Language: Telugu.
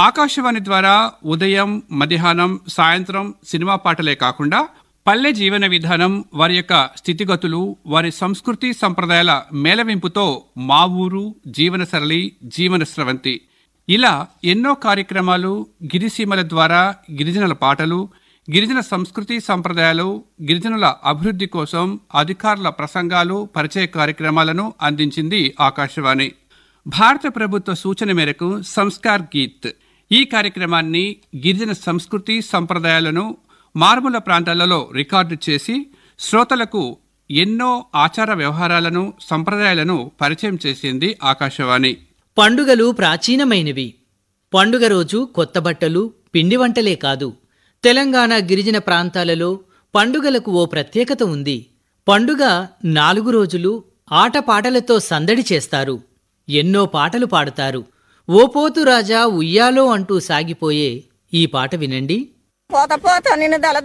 ఆకాశవాణి ద్వారా ఉదయం మధ్యాహ్నం సాయంత్రం సినిమా పాటలే కాకుండా పల్లె జీవన విధానం వారి యొక్క స్థితిగతులు వారి సంస్కృతి సంప్రదాయాల మేళవింపుతో మా ఊరు జీవన సరళి జీవన స్రవంతి ఇలా ఎన్నో కార్యక్రమాలు గిరిసీమల ద్వారా గిరిజనుల పాటలు గిరిజన సంస్కృతి సంప్రదాయాలు గిరిజనుల అభివృద్ధి కోసం అధికారుల ప్రసంగాలు పరిచయ కార్యక్రమాలను అందించింది ఆకాశవాణి భారత ప్రభుత్వ సూచన మేరకు సంస్కార్ గీత్ ఈ కార్యక్రమాన్ని గిరిజన సంస్కృతి సంప్రదాయాలను మారుమూల ప్రాంతాలలో రికార్డు చేసి శ్రోతలకు ఎన్నో ఆచార వ్యవహారాలను సంప్రదాయాలను పరిచయం చేసింది ఆకాశవాణి పండుగలు ప్రాచీనమైనవి పండుగ రోజు కొత్త బట్టలు పిండి వంటలే కాదు తెలంగాణ గిరిజన ప్రాంతాలలో పండుగలకు ఓ ప్రత్యేకత ఉంది పండుగ నాలుగు రోజులు ఆటపాటలతో సందడి చేస్తారు ఎన్నో పాటలు పాడుతారు ఓ పోతు రాజా ఉయ్యాలో అంటూ సాగిపోయే ఈ పాట వినండి పోత పోత నిన్ను దళ